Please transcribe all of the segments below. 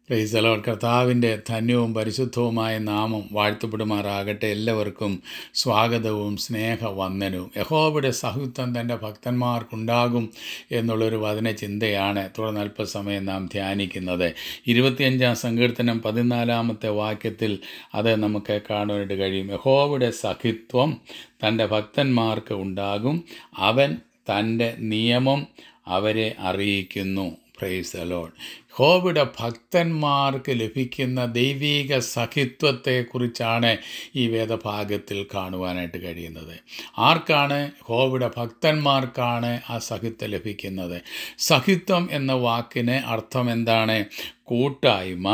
പ്രൈസലോ കർത്താവിൻ്റെ ധന്യവും പരിശുദ്ധവുമായ നാമം വാഴ്ത്തപ്പെടുമാറാകട്ടെ എല്ലാവർക്കും സ്വാഗതവും സ്നേഹവന്ദനവും യഹോബയുടെ സഹുത്വം തൻ്റെ ഭക്തന്മാർക്കുണ്ടാകും എന്നുള്ളൊരു വചന ചിന്തയാണ് തുടർന്ന് അല്പസമയം നാം ധ്യാനിക്കുന്നത് ഇരുപത്തിയഞ്ചാം സങ്കീർത്തനം പതിനാലാമത്തെ വാക്യത്തിൽ അത് നമുക്ക് കാണുവാനായിട്ട് കഴിയും യഹോബയുടെ സഹിത്വം തൻ്റെ ഭക്തന്മാർക്ക് ഉണ്ടാകും അവൻ തൻ്റെ നിയമം അവരെ അറിയിക്കുന്നു പ്രൈസ് അലോൺ ഹോബിയുടെ ഭക്തന്മാർക്ക് ലഭിക്കുന്ന ദൈവീക സഖിത്വത്തെക്കുറിച്ചാണ് ഈ വേദഭാഗത്തിൽ കാണുവാനായിട്ട് കഴിയുന്നത് ആർക്കാണ് ഹോബിയുടെ ഭക്തന്മാർക്കാണ് ആ സഹിത്വം ലഭിക്കുന്നത് സഹിത്വം എന്ന വാക്കിന് അർത്ഥം എന്താണ് കൂട്ടായ്മ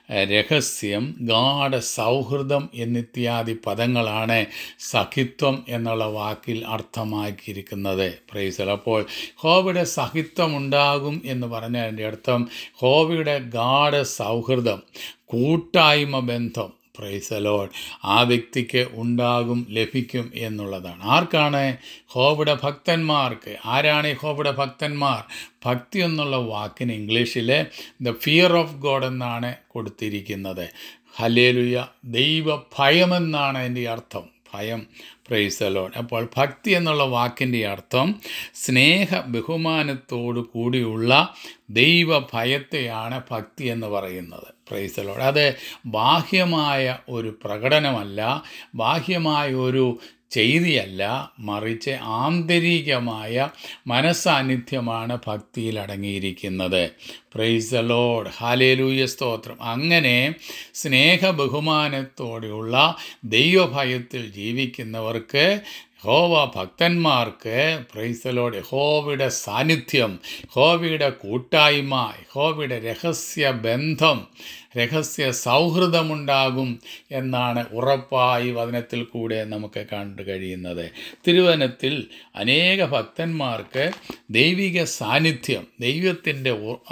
രഹസ്യം ഗാഠ സൗഹൃദം എന്നിത്യാദി പദങ്ങളാണ് സഖിത്വം എന്നുള്ള വാക്കിൽ അർത്ഥമാക്കിയിരിക്കുന്നത് പ്രൈസൽ അപ്പോൾ ഹോബിയുടെ സഹിത്വം ഉണ്ടാകും എന്ന് പറഞ്ഞതിൻ്റെ അർത്ഥം ഹോബിയുടെ ഗാഠ സൗഹൃദം കൂട്ടായ്മ ബന്ധം പ്രൈസലോൺ ആ വ്യക്തിക്ക് ഉണ്ടാകും ലഭിക്കും എന്നുള്ളതാണ് ആർക്കാണ് ഹോബിയുടെ ഭക്തന്മാർക്ക് ആരാണ് ഈ ഹോബിയുടെ ഭക്തന്മാർ ഭക്തി എന്നുള്ള വാക്കിന് ഇംഗ്ലീഷിൽ ദ ഫിയർ ഓഫ് ഗോഡ് എന്നാണ് കൊടുത്തിരിക്കുന്നത് ഹലേലുയ ദൈവ ഭയമെന്നാണ് അതിൻ്റെ അർത്ഥം ഭയം പ്രൈസലോൺ അപ്പോൾ ഭക്തി എന്നുള്ള വാക്കിൻ്റെ അർത്ഥം സ്നേഹ ബഹുമാനത്തോടു കൂടിയുള്ള ദൈവ ഭയത്തെയാണ് ഭക്തി എന്ന് പറയുന്നത് പ്രൈസലോൺ അത് ബാഹ്യമായ ഒരു പ്രകടനമല്ല ബാഹ്യമായ ഒരു ചെയ്തിയല്ല മറിച്ച് ആന്തരികമായ മനസാന്നിധ്യമാണ് ഭക്തിയിൽ അടങ്ങിയിരിക്കുന്നത് പ്രൈസ് ലോഡ് ഹാലേലൂയ സ്തോത്രം അങ്ങനെ സ്നേഹ ബഹുമാനത്തോടെയുള്ള ദൈവഭയത്തിൽ ജീവിക്കുന്നവർക്ക് ഹോവ ഭക്തന്മാർക്ക് പ്രൈസലോട് ഹോവയുടെ സാന്നിധ്യം ഹോവയുടെ കൂട്ടായ്മ ഹോവയുടെ രഹസ്യ ബന്ധം രഹസ്യ സൗഹൃദമുണ്ടാകും എന്നാണ് ഉറപ്പായി വചനത്തിൽ കൂടെ നമുക്ക് കണ്ടു കഴിയുന്നത് തിരുവനത്തിൽ അനേക ഭക്തന്മാർക്ക് ദൈവിക സാന്നിധ്യം ദൈവത്തിൻ്റെ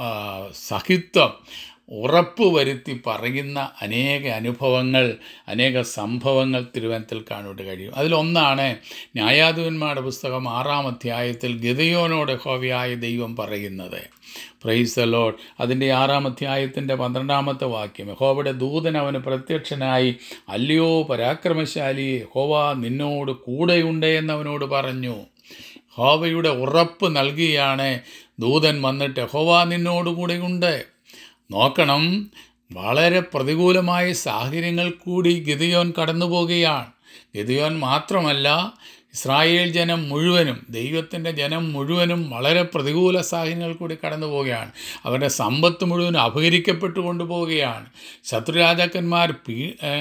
സഹിത്വം ഉറപ്പ് വരുത്തി പറയുന്ന അനേക അനുഭവങ്ങൾ അനേക സംഭവങ്ങൾ തിരുവനന്തപുരത്തിൽ കാണുവാൻ കഴിയും അതിലൊന്നാണ് ന്യായാധിപന്മാരുടെ പുസ്തകം ആറാം അധ്യായത്തിൽ ഗതയോനോട് ഹോവിയായ ദൈവം പറയുന്നത് പ്രൈസ് ലോഡ് അതിൻ്റെ ആറാം അധ്യായത്തിൻ്റെ പന്ത്രണ്ടാമത്തെ വാക്യം ഹോവയുടെ ദൂതൻ അവന് പ്രത്യക്ഷനായി അല്ലയോ പരാക്രമശാലി ഹോവ നിന്നോട് കൂടെയുണ്ട് എന്നവനോട് പറഞ്ഞു ഹോവയുടെ ഉറപ്പ് നൽകിയാണ് ദൂതൻ വന്നിട്ട് ഹോവ നിന്നോട് കൂടെയുണ്ട് നോക്കണം വളരെ പ്രതികൂലമായ സാഹചര്യങ്ങൾ കൂടി ഗിതിയോൻ കടന്നു പോകുകയാണ് ഗിതിയോൻ മാത്രമല്ല ഇസ്രായേൽ ജനം മുഴുവനും ദൈവത്തിൻ്റെ ജനം മുഴുവനും വളരെ പ്രതികൂല സാഹചര്യങ്ങൾ കൂടി കടന്നു പോവുകയാണ് അവരുടെ സമ്പത്ത് മുഴുവനും അപഹരിക്കപ്പെട്ടു കൊണ്ടുപോവുകയാണ് ശത്രുരാജാക്കന്മാർ പീ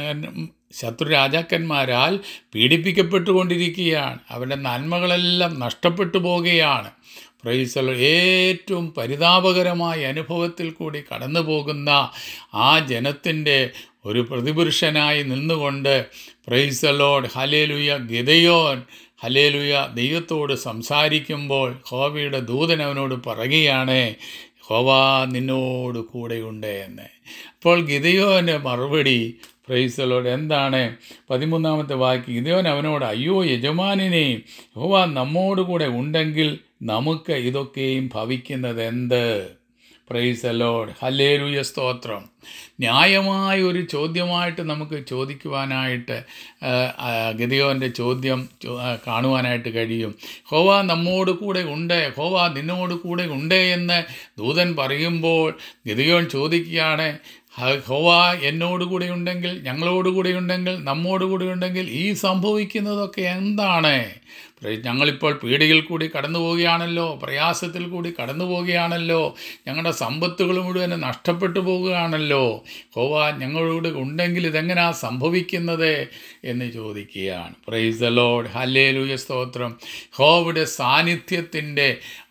ശത്രു രാജാക്കന്മാരാൽ പീഡിപ്പിക്കപ്പെട്ടുകൊണ്ടിരിക്കുകയാണ് അവരുടെ നന്മകളെല്ലാം നഷ്ടപ്പെട്ടു പോവുകയാണ് പ്രൈസൽ ഏറ്റവും പരിതാപകരമായ അനുഭവത്തിൽ കൂടി കടന്നു പോകുന്ന ആ ജനത്തിൻ്റെ ഒരു പ്രതിപുരുഷനായി നിന്നുകൊണ്ട് പ്രൈസലോഡ് ഹലേലുയ ഗതയോൻ ഹലേലുയ ദൈവത്തോട് സംസാരിക്കുമ്പോൾ ഹോവയുടെ ദൂതൻ അവനോട് പറയുകയാണ് ഹോവ നിന്നോട് കൂടെയുണ്ട് എന്ന് അപ്പോൾ ഗിതയോൻ്റെ മറുപടി പ്രൈസലോട് എന്താണ് പതിമൂന്നാമത്തെ വാക്ക് ഗിതയോൻ അവനോട് അയ്യോ യജമാനിനെ ഹോവ നമ്മോട് കൂടെ ഉണ്ടെങ്കിൽ നമുക്ക് ഇതൊക്കെയും ഭവിക്കുന്നത് എന്ത് പ്രൈസ് അലോഡ് ഹല്ലേലൂയ സ്തോത്രം ന്യായമായ ഒരു ചോദ്യമായിട്ട് നമുക്ക് ചോദിക്കുവാനായിട്ട് ഗതിയോൻ്റെ ചോദ്യം കാണുവാനായിട്ട് കഴിയും ഹോവ നമ്മോട് കൂടെ ഉണ്ട് ഹോവ നിന്നോട് കൂടെ ഉണ്ട് എന്ന് ദൂതൻ പറയുമ്പോൾ ഗതിയോൻ ചോദിക്കുകയാണ് ഹോവ എന്നോട് കൂടെ ഉണ്ടെങ്കിൽ ഞങ്ങളോട് കൂടെ ഉണ്ടെങ്കിൽ നമ്മോട് കൂടെ ഉണ്ടെങ്കിൽ ഈ സംഭവിക്കുന്നതൊക്കെ എന്താണ് ഞങ്ങളിപ്പോൾ പീടികയിൽ കൂടി കടന്നു പോവുകയാണല്ലോ പ്രയാസത്തിൽ കൂടി കടന്നു പോവുകയാണല്ലോ ഞങ്ങളുടെ സമ്പത്തുകൾ മുഴുവൻ നഷ്ടപ്പെട്ടു പോവുകയാണല്ലോ ഹോവ ഞങ്ങളോട് ഉണ്ടെങ്കിൽ ഇതെങ്ങനെയാ സംഭവിക്കുന്നത് എന്ന് ചോദിക്കുകയാണ് പ്രൈസ് ലോഡ് ഹല്ലേലൂയ സ്തോത്രം ഹോവയുടെ സാന്നിധ്യത്തിൻ്റെ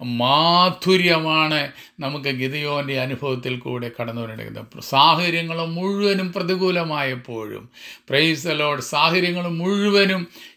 മാധുര്യമാണ് നമുക്ക് ഗിതയോൻ്റെ അനുഭവത്തിൽ കൂടെ കടന്നു വരേണ്ടത് സാഹചര്യങ്ങൾ മുഴുവനും പ്രതികൂലമായപ്പോഴും പ്രൈസ് ലോഡ് സാഹചര്യങ്ങൾ മുഴുവനും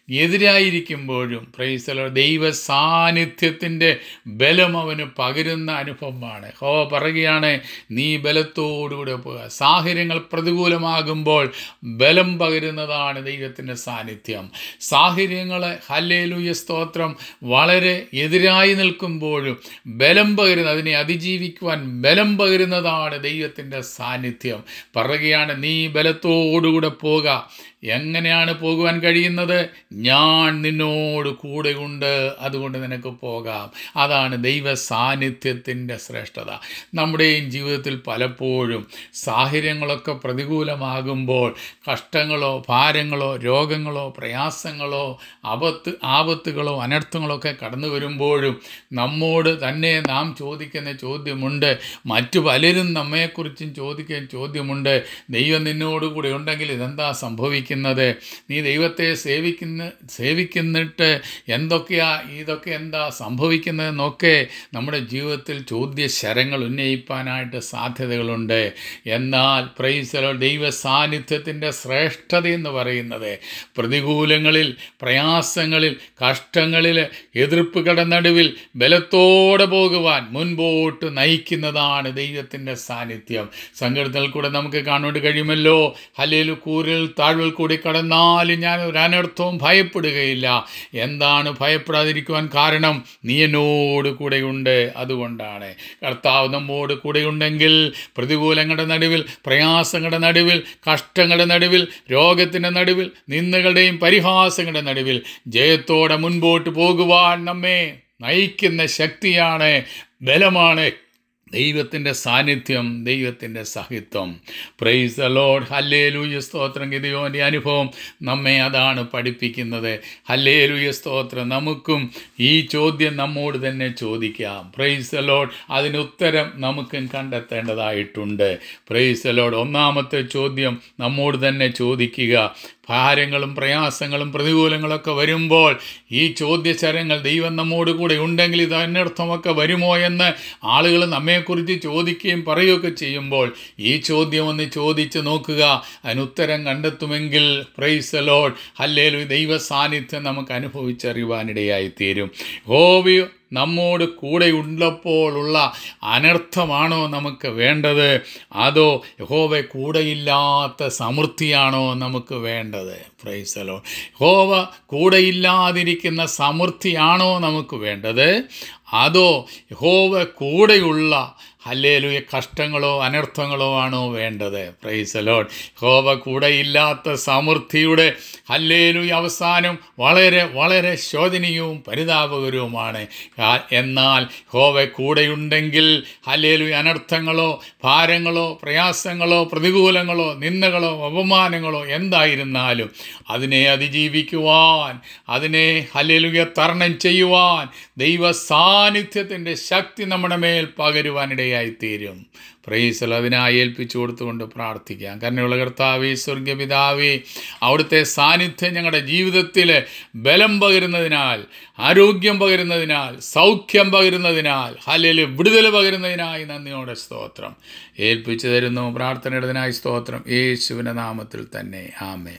എതിരായിരിക്കുമ്പോഴും പ്രൈസലോ ദൈവ സാന്നിധ്യത്തിൻ്റെ ബലം അവന് പകരുന്ന അനുഭവമാണ് ഹോ പറയുകയാണ് നീ ബലത്തോടുകൂടെ പോകുക സാഹചര്യങ്ങൾ പ്രതികൂലമാകുമ്പോൾ ബലം പകരുന്നതാണ് ദൈവത്തിൻ്റെ സാന്നിധ്യം സാഹചര്യങ്ങൾ ഹല്ലേലൂയ സ്തോത്രം വളരെ എതിരായി നിൽക്കുമ്പോഴും ബലം പകരുന്ന അതിനെ അതിജീവിക്കുവാൻ ബലം പകരുന്നതാണ് ദൈവത്തിൻ്റെ സാന്നിധ്യം പറയുകയാണ് നീ ബലത്തോടുകൂടെ പോക എങ്ങനെയാണ് പോകുവാൻ കഴിയുന്നത് ഞാൻ നിന്നോട് കൂടെയുണ്ട് അതുകൊണ്ട് നിനക്ക് പോകാം അതാണ് ദൈവ സാന്നിധ്യത്തിൻ്റെ ശ്രേഷ്ഠത നമ്മുടെയും ജീവിതത്തിൽ പലപ്പോഴും സാഹചര്യങ്ങളൊക്കെ പ്രതികൂലമാകുമ്പോൾ കഷ്ടങ്ങളോ ഭാരങ്ങളോ രോഗങ്ങളോ പ്രയാസങ്ങളോ ആപത്ത് ആപത്തുകളോ അനർത്ഥങ്ങളോ ഒക്കെ കടന്നു വരുമ്പോഴും നമ്മോട് തന്നെ നാം ചോദിക്കുന്ന ചോദ്യമുണ്ട് മറ്റു പലരും നമ്മെക്കുറിച്ചും ചോദിക്കുന്ന ചോദ്യമുണ്ട് ദൈവം നിന്നോട് കൂടെ ഉണ്ടെങ്കിൽ ഇതെന്താ സംഭവിക്കുന്നത് നീ ദൈവത്തെ സേവിക്കുന്ന സേവിക്കുന്നിട്ട് എന്തൊക്കെയാ ഇതൊക്കെ എന്താ സംഭവിക്കുന്നതെന്നൊക്കെ നമ്മുടെ ജീവിതത്തിൽ ചോദ്യശരങ്ങൾ ഉന്നയിപ്പാനായിട്ട് സാധ്യതകളുണ്ട് എന്നാൽ പ്രൈസലോ ദൈവ സാന്നിധ്യത്തിൻ്റെ ശ്രേഷ്ഠത എന്ന് പറയുന്നത് പ്രതികൂലങ്ങളിൽ പ്രയാസങ്ങളിൽ കഷ്ടങ്ങളിൽ എതിർപ്പുകളുടെ നടുവിൽ ബലത്തോടെ പോകുവാൻ മുൻപോട്ട് നയിക്കുന്നതാണ് ദൈവത്തിൻ്റെ സാന്നിധ്യം സങ്കടത്തിൽ കൂടെ നമുക്ക് കാണുവാൻ കഴിയുമല്ലോ ഹലേലു കൂരിൽ താഴ്വിൽ കൂടി കടന്നാലും ഞാൻ ഒരു അനർത്ഥവും ഭയപ്പെടുകയില്ല എന്താണ് ഭയപ്പെടാതിരിക്കുവാൻ കാരണം നീ എന്നോട് കൂടെയുണ്ട് അതുകൊണ്ടാണ് കർത്താവ് നമ്മോട് കൂടെയുണ്ടെങ്കിൽ പ്രതികൂലങ്ങളുടെ നടുവിൽ പ്രയാസങ്ങളുടെ നടുവിൽ കഷ്ടങ്ങളുടെ നടുവിൽ രോഗത്തിൻ്റെ നടുവിൽ നിന്ദകളുടെയും പരിഹാസങ്ങളുടെ നടുവിൽ ജയത്തോടെ മുൻപോട്ട് പോകുവാൻ നമ്മെ നയിക്കുന്ന ശക്തിയാണ് ബലമാണ് ദൈവത്തിൻ്റെ സാന്നിധ്യം ദൈവത്തിൻ്റെ സഹിത്വം പ്രൈസ് ദ ലോഡ് ഹല്ലേലൂയ സ്തോത്രം ഗിതയോൻ്റെ അനുഭവം നമ്മെ അതാണ് പഠിപ്പിക്കുന്നത് ഹല്ലേലൂയ സ്തോത്രം നമുക്കും ഈ ചോദ്യം നമ്മോട് തന്നെ ചോദിക്കാം പ്രൈസ് ദ ലോഡ് അതിന് ഉത്തരം നമുക്കും കണ്ടെത്തേണ്ടതായിട്ടുണ്ട് പ്രൈസ് ദ ലോഡ് ഒന്നാമത്തെ ചോദ്യം നമ്മോട് തന്നെ ചോദിക്കുക ഭാരങ്ങളും പ്രയാസങ്ങളും പ്രതികൂലങ്ങളൊക്കെ വരുമ്പോൾ ഈ ചോദ്യചരങ്ങൾ ദൈവം നമ്മോട് കൂടെ ഉണ്ടെങ്കിൽ ഇത് അനർത്ഥമൊക്കെ വരുമോ എന്ന് ആളുകൾ നമ്മെക്കുറിച്ച് ചോദിക്കുകയും പറയുകയൊക്കെ ചെയ്യുമ്പോൾ ഈ ചോദ്യം ഒന്ന് ചോദിച്ച് നോക്കുക അതിന് ഉത്തരം കണ്ടെത്തുമെങ്കിൽ പ്രൈസ് ലോഡ് ഹല്ലേലു ദൈവ സാന്നിധ്യം നമുക്ക് അനുഭവിച്ചറിയുവാനിടയായി തീരും ഹോവി നമ്മോട് കൂടെ ഉള്ളപ്പോഴുള്ള അനർത്ഥമാണോ നമുക്ക് വേണ്ടത് അതോ യഹോവ കൂടെയില്ലാത്ത സമൃദ്ധിയാണോ നമുക്ക് വേണ്ടത് പ്രൈസലോ യഹോവ കൂടെയില്ലാതിരിക്കുന്ന സമൃദ്ധിയാണോ നമുക്ക് വേണ്ടത് അതോ യഹോവ കൂടെയുള്ള ഹല്ലേലുയ കഷ്ടങ്ങളോ അനർത്ഥങ്ങളോ ആണോ വേണ്ടത് പ്രൈസലോഡ് ഹോവ കൂടെയില്ലാത്ത സമൃദ്ധിയുടെ ഹല്ലേലുയ അവസാനം വളരെ വളരെ ശോചനീയവും പരിതാപകരവുമാണ് ആ- എന്നാൽ ഹോവ കൂടെയുണ്ടെങ്കിൽ ഹല്ലേലുയ അനർത്ഥങ്ങളോ ഭാരങ്ങളോ പ്രയാസങ്ങളോ പ്രതികൂലങ്ങളോ നിന്ദകളോ അപമാനങ്ങളോ എന്തായിരുന്നാലും അതിനെ അതിജീവിക്കുവാൻ അതിനെ ഹല്ലേലുയ തരണം ചെയ്യുവാൻ ദൈവ സാന്നിധ്യത്തിൻ്റെ ശക്തി നമ്മുടെ മേൽ പകരുവാനിടയായി തീരും പ്രൈസൽ അതിനായി ഏൽപ്പിച്ചു കൊടുത്തുകൊണ്ട് പ്രാർത്ഥിക്കാം കരുണയുള്ള കർത്താവേ സ്വർഗപിതാവേ അവിടുത്തെ സാന്നിധ്യം ഞങ്ങളുടെ ജീവിതത്തിൽ ബലം പകരുന്നതിനാൽ ആരോഗ്യം പകരുന്നതിനാൽ സൗഖ്യം പകരുന്നതിനാൽ ഹല്ലേലു വിടുതൽ പകരുന്നതിനായി നന്ദിയോടെ സ്തോത്രം ഏൽപ്പിച്ചു തരുന്നു പ്രാർത്ഥനയുടേതിനായി സ്തോത്രം യേശുവിൻ്റെ നാമത്തിൽ തന്നെ ആമേ